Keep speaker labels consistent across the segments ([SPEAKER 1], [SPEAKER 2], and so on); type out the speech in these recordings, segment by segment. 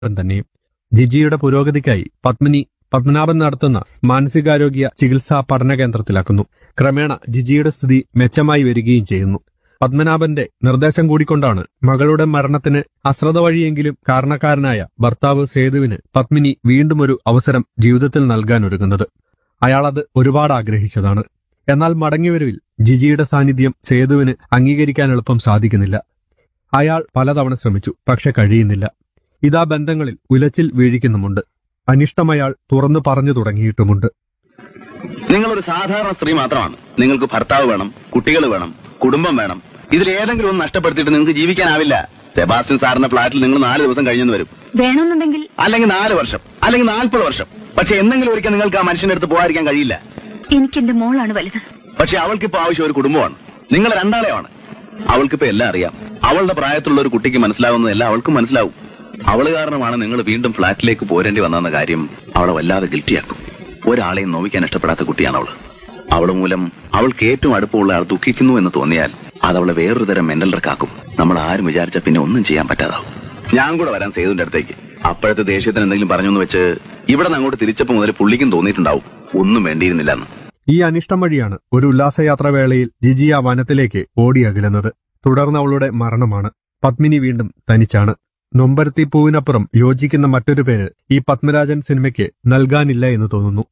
[SPEAKER 1] പത്മനാഭൻ തന്നെയും ജിജിയുടെ പുരോഗതിക്കായി പത്മിനി പത്മനാഭൻ നടത്തുന്ന മാനസികാരോഗ്യ ചികിത്സാ പഠന കേന്ദ്രത്തിലാക്കുന്നു ക്രമേണ ജിജിയുടെ സ്ഥിതി മെച്ചമായി വരികയും ചെയ്യുന്നു പത്മനാഭന്റെ നിർദ്ദേശം കൂടിക്കൊണ്ടാണ് മകളുടെ മരണത്തിന് അശ്രദ്ധ വഴിയെങ്കിലും കാരണക്കാരനായ ഭർത്താവ് സേതുവിന് പത്മിനി വീണ്ടും ഒരു അവസരം ജീവിതത്തിൽ നൽകാൻ ഒരുങ്ങുന്നത് അയാളത് ഒരുപാട് ആഗ്രഹിച്ചതാണ് എന്നാൽ മടങ്ങിവരവിൽ ജിജിയുടെ സാന്നിധ്യം സേതുവിന് അംഗീകരിക്കാൻ എളുപ്പം സാധിക്കുന്നില്ല അയാൾ പലതവണ ശ്രമിച്ചു പക്ഷെ കഴിയുന്നില്ല ഇതാ ബന്ധങ്ങളിൽ ഉലച്ചിൽ വീഴിക്കുന്നുമുണ്ട് അനിഷ്ടം അയാൾ തുറന്നു പറഞ്ഞു തുടങ്ങിയിട്ടുമുണ്ട്
[SPEAKER 2] നിങ്ങളൊരു സാധാരണ സ്ത്രീ മാത്രമാണ് നിങ്ങൾക്ക് ഭർത്താവ് വേണം കുട്ടികൾ വേണം കുടുംബം വേണം ഇതിൽ ഏതെങ്കിലും ഒന്ന് നഷ്ടപ്പെടുത്തിയിട്ട് നിങ്ങൾക്ക് ജീവിക്കാനാവില്ല സെബാസ്റ്റ്യൻ സാറിന്റെ ഫ്ളാറ്റിൽ നിങ്ങൾ നാല് ദിവസം കഴിഞ്ഞെന്ന് വരും
[SPEAKER 3] വേണമെന്നുണ്ടെങ്കിൽ
[SPEAKER 2] അല്ലെങ്കിൽ നാല് വർഷം അല്ലെങ്കിൽ നാൽപ്പത് വർഷം പക്ഷെ എന്തെങ്കിലും ഒരിക്കൽ നിങ്ങൾക്ക് ആ മനുഷ്യന്റെ അടുത്ത് പോകാതിരിക്കാൻ കഴിയില്ല
[SPEAKER 3] എനിക്ക് എന്റെ മോളാണ് വലുത്
[SPEAKER 2] പക്ഷെ അവൾക്കിപ്പോ ആവശ്യം ഒരു കുടുംബമാണ് നിങ്ങൾ രണ്ടാളെയാണ് അവൾക്കിപ്പോ എല്ലാം അറിയാം അവളുടെ പ്രായത്തിലുള്ള ഒരു കുട്ടിക്ക് മനസ്സിലാവുന്നതെല്ലാം അവൾക്കും മനസ്സിലാവും അവള് കാരണമാണ് നിങ്ങൾ വീണ്ടും ഫ്ളാറ്റിലേക്ക് പോരേണ്ടി വന്നെന്ന കാര്യം അവളെ വല്ലാതെ ഗിൽറ്റിയാക്കും ഒരാളെയും നോവിക്കാൻ ഇഷ്ടപ്പെടാത്ത കുട്ടിയാണ് അവള് അവള് മൂലം അവൾക്ക് ഏറ്റവും അടുപ്പമുള്ള ആൾ ദുഃഖിക്കുന്നു എന്ന് തോന്നിയാൽ അത് അവളെ വേറൊരു തരം മെന്റൽ റക്കാക്കും നമ്മൾ ആരും വിചാരിച്ച പിന്നെ ഒന്നും ചെയ്യാൻ പറ്റാതാവും ഞാൻ കൂടെ വരാൻ സേതുവിന്റെ അടുത്തേക്ക് അപ്പോഴത്തെ ദേഷ്യത്തിന് എന്തെങ്കിലും പറഞ്ഞു എന്ന് വെച്ച് ഇവിടെ നിന്ന് അങ്ങോട്ട് തിരിച്ചപ്പോ മുതൽ പുള്ളിക്കും തോന്നിയിട്ടുണ്ടാവും ഒന്നും വേണ്ടിയിരുന്നില്ലെന്ന്
[SPEAKER 1] ഈ അനിഷ്ടം വഴിയാണ് ഒരു ഉല്ലാസയാത്ര വേളയിൽ ജിജി ആ വനത്തിലേക്ക് ഓടി അകലുന്നത് തുടർന്ന് അവളുടെ മരണമാണ് പത്മിനി വീണ്ടും തനിച്ചാണ് നൊമ്പരത്തി പൂവിനപ്പുറം യോജിക്കുന്ന മറ്റൊരു പേര് ഈ പത്മരാജൻ സിനിമയ്ക്ക് നൽകാനില്ല എന്ന് തോന്നുന്നു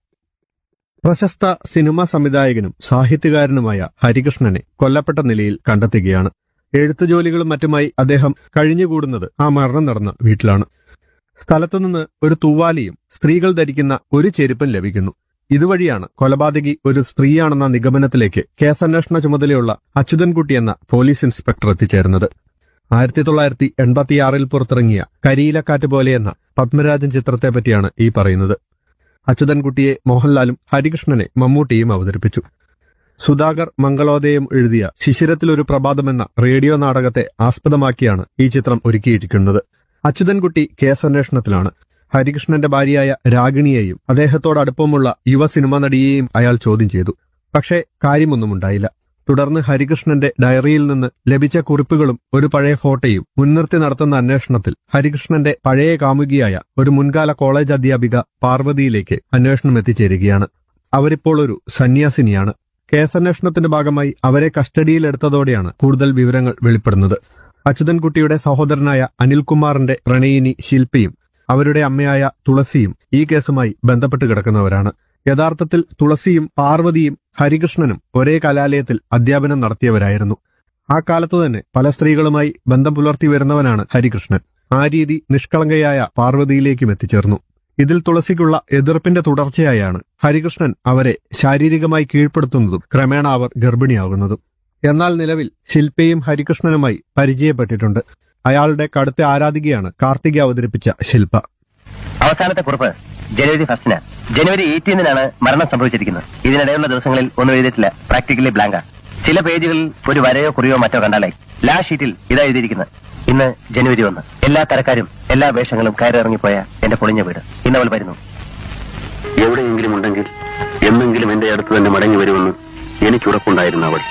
[SPEAKER 1] പ്രശസ്ത സിനിമാ സംവിധായകനും സാഹിത്യകാരനുമായ ഹരികൃഷ്ണനെ കൊല്ലപ്പെട്ട നിലയിൽ കണ്ടെത്തുകയാണ് എഴുത്തു ജോലികളും മറ്റുമായി അദ്ദേഹം കഴിഞ്ഞുകൂടുന്നത് ആ മരണം നടന്ന വീട്ടിലാണ് സ്ഥലത്തുനിന്ന് ഒരു തൂവാലിയും സ്ത്രീകൾ ധരിക്കുന്ന ഒരു ചെരുപ്പും ലഭിക്കുന്നു ഇതുവഴിയാണ് കൊലപാതകി ഒരു സ്ത്രീയാണെന്ന നിഗമനത്തിലേക്ക് കേസന്വേഷണ ചുമതലയുള്ള അച്യുതൻകുട്ടി എന്ന പോലീസ് ഇൻസ്പെക്ടർ എത്തിച്ചേരുന്നത് ആയിരത്തി തൊള്ളായിരത്തി എൺപത്തിയാറിൽ പുറത്തിറങ്ങിയ കരിയിലക്കാറ്റ് പോലെ എന്ന പത്മരാജൻ ചിത്രത്തെ പറ്റിയാണ് ഈ പറയുന്നത് അച്യുതൻകുട്ടിയെ മോഹൻലാലും ഹരികൃഷ്ണനെ മമ്മൂട്ടിയും അവതരിപ്പിച്ചു സുധാകർ മംഗളോദയം എഴുതിയ ശിശിരത്തിലൊരു പ്രഭാതം എന്ന റേഡിയോ നാടകത്തെ ആസ്പദമാക്കിയാണ് ഈ ചിത്രം ഒരുക്കിയിരിക്കുന്നത് അച്യുതൻകുട്ടി കേസന്വേഷണത്തിലാണ് ഹരികൃഷ്ണന്റെ ഭാര്യയായ രാഗിണിയെയും അദ്ദേഹത്തോട് അടുപ്പമുള്ള യുവ സിനിമാ നടിയെയും അയാൾ ചോദ്യം ചെയ്തു പക്ഷേ കാര്യമൊന്നുമുണ്ടായില്ല തുടർന്ന് ഹരികൃഷ്ണന്റെ ഡയറിയിൽ നിന്ന് ലഭിച്ച കുറിപ്പുകളും ഒരു പഴയ ഫോട്ടോയും മുൻനിർത്തി നടത്തുന്ന അന്വേഷണത്തിൽ ഹരികൃഷ്ണന്റെ പഴയ കാമുകിയായ ഒരു മുൻകാല കോളേജ് അധ്യാപിക പാർവതിയിലേക്ക് അന്വേഷണം എത്തിച്ചേരുകയാണ് അവരിപ്പോൾ ഒരു സന്യാസിനിയാണ് കേസന്വേഷണത്തിന്റെ ഭാഗമായി അവരെ കസ്റ്റഡിയിലെടുത്തതോടെയാണ് കൂടുതൽ വിവരങ്ങൾ വെളിപ്പെടുന്നത് അച്യുതൻകുട്ടിയുടെ സഹോദരനായ അനിൽകുമാറിന്റെ പ്രണയിനി ശില്പിയും അവരുടെ അമ്മയായ തുളസിയും ഈ കേസുമായി ബന്ധപ്പെട്ട് കിടക്കുന്നവരാണ് യഥാർത്ഥത്തിൽ തുളസിയും പാർവതിയും ഹരികൃഷ്ണനും ഒരേ കലാലയത്തിൽ അധ്യാപനം നടത്തിയവരായിരുന്നു ആ കാലത്തു തന്നെ പല സ്ത്രീകളുമായി ബന്ധം പുലർത്തി വരുന്നവനാണ് ഹരികൃഷ്ണൻ ആ രീതി നിഷ്കളങ്കയായ പാർവതിയിലേക്കും എത്തിച്ചേർന്നു ഇതിൽ തുളസിക്കുള്ള എതിർപ്പിന്റെ തുടർച്ചയായാണ് ഹരികൃഷ്ണൻ അവരെ ശാരീരികമായി കീഴ്പ്പെടുത്തുന്നതും ക്രമേണ അവർ ഗർഭിണിയാകുന്നതും എന്നാൽ നിലവിൽ ശില്പയും ഹരികൃഷ്ണനുമായി പരിചയപ്പെട്ടിട്ടുണ്ട് അയാളുടെ കടുത്ത ആരാധികയാണ് കാർത്തിക അവതരിപ്പിച്ച ശില്പ
[SPEAKER 4] അവസാനത്തെ കുറിപ്പ് ജനുവരി ഫസ്റ്റിന് ജനുവരി എയ്റ്റീനിനാണ് മരണം സംഭവിച്ചിരിക്കുന്നത് ഇതിനിടെയുള്ള ദിവസങ്ങളിൽ ഒന്നും എഴുതിയിട്ടില്ല പ്രാക്ടിക്കലി ബ്ലാങ്ക ചില പേജുകളിൽ ഒരു വരയോ കുറിയോ മറ്റോ കണ്ടാലായി ലാ ഷീറ്റിൽ ഇതാ എഴുതിയിരിക്കുന്നത് ഇന്ന് ജനുവരി ഒന്ന് എല്ലാ തരക്കാരും എല്ലാ വേഷങ്ങളും കയറിറങ്ങിപ്പോയ എന്റെ പൊളിഞ്ഞ വീട് ഇന്ന് അവൾ വരുന്നു
[SPEAKER 2] എവിടെയെങ്കിലും ഉണ്ടെങ്കിൽ എന്നെങ്കിലും എന്റെ അടുത്ത് തന്നെ മടങ്ങി വരുമെന്ന് എനിക്ക് ഉറപ്പുണ്ടായിരുന്ന അവൾ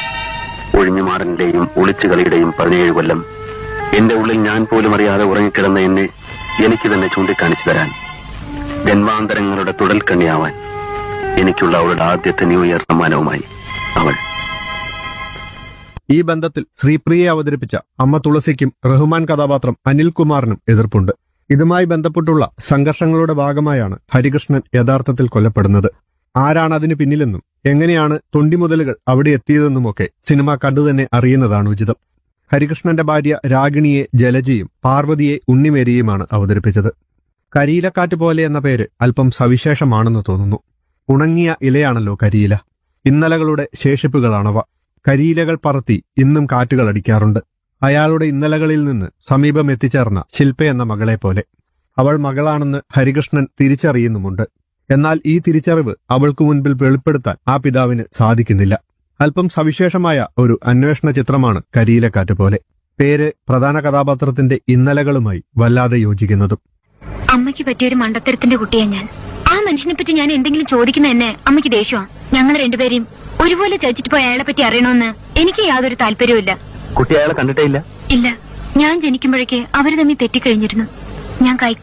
[SPEAKER 2] ഒഴിഞ്ഞുമാറലിന്റെയും ഒളിച്ചുകളിയുടെയും പതിനേഴ് കൊല്ലം എന്റെ ഉള്ളിൽ ഞാൻ പോലും അറിയാതെ ഉറങ്ങിക്കിടന്ന എന്നെ എനിക്ക് തന്നെ ചൂണ്ടിക്കാണിച്ചു തരാൻ ജന്മാന്തരങ്ങളുടെ തുടൽക്കണ്ണിയാവാൻ എനിക്കുള്ള അവളുടെ ആദ്യത്തെ ന്യൂ ഇയർ സമ്മാനവുമായി അവൾ
[SPEAKER 1] ഈ ബന്ധത്തിൽ ശ്രീപ്രിയയെ അവതരിപ്പിച്ച അമ്മ തുളസിക്കും റഹ്മാൻ കഥാപാത്രം അനിൽകുമാറിനും എതിർപ്പുണ്ട് ഇതുമായി ബന്ധപ്പെട്ടുള്ള സംഘർഷങ്ങളുടെ ഭാഗമായാണ് ഹരികൃഷ്ണൻ യഥാർത്ഥത്തിൽ കൊല്ലപ്പെടുന്നത് ആരാണ് അതിന് പിന്നിലെന്നും എങ്ങനെയാണ് തൊണ്ടിമുതലുകൾ അവിടെ എത്തിയതെന്നുമൊക്കെ സിനിമ കണ്ടുതന്നെ അറിയുന്നതാണ് ഉചിതം ഹരികൃഷ്ണന്റെ ഭാര്യ രാഗിണിയെ ജലജയും പാർവതിയെ ഉണ്ണിമേരിയുമാണ് അവതരിപ്പിച്ചത് കരിയിലക്കാറ്റ് പോലെ എന്ന പേര് അല്പം സവിശേഷമാണെന്ന് തോന്നുന്നു ഉണങ്ങിയ ഇലയാണല്ലോ കരിയില ഇന്നലകളുടെ ശേഷിപ്പുകളാണവ കരിയിലകൾ പറത്തി ഇന്നും കാറ്റുകൾ അടിക്കാറുണ്ട് അയാളുടെ ഇന്നലകളിൽ നിന്ന് സമീപം എത്തിച്ചേർന്ന ശില്പ എന്ന മകളെ പോലെ അവൾ മകളാണെന്ന് ഹരികൃഷ്ണൻ തിരിച്ചറിയുന്നുമുണ്ട് എന്നാൽ ഈ തിരിച്ചറിവ് അവൾക്ക് മുൻപിൽ വെളിപ്പെടുത്താൻ ആ പിതാവിന് സാധിക്കുന്നില്ല അല്പം സവിശേഷമായ ഒരു അന്വേഷണ ചിത്രമാണ് കരിയിലക്കാറ്റ് പോലെ പേര് പ്രധാന കഥാപാത്രത്തിന്റെ ഇന്നലകളുമായി വല്ലാതെ യോജിക്കുന്നതും
[SPEAKER 3] അമ്മയ്ക്ക് പറ്റിയൊരു മണ്ടത്തരത്തിന്റെ കുട്ടിയാ ഞാൻ ആ മനുഷ്യനെ പറ്റി ഞാൻ എന്തെങ്കിലും ചോദിക്കുന്ന എന്നെ അമ്മയ്ക്ക് ദേഷ്യമാണ് ഞങ്ങൾ രണ്ടുപേരെയും ഒരുപോലെ ചതിച്ചിട്ട് പോയ അയാളെ പറ്റി അറിയണമെന്ന് എനിക്ക് യാതൊരു താല്പര്യവും
[SPEAKER 4] കുട്ടി അയാളെ കണ്ടിട്ടേ ഇല്ല
[SPEAKER 3] ഇല്ല ഞാൻ ജനിക്കുമ്പോഴേക്ക് അവര് തമ്മിൽ തെറ്റിക്കഴിഞ്ഞിരുന്നു ഞാൻ കൈ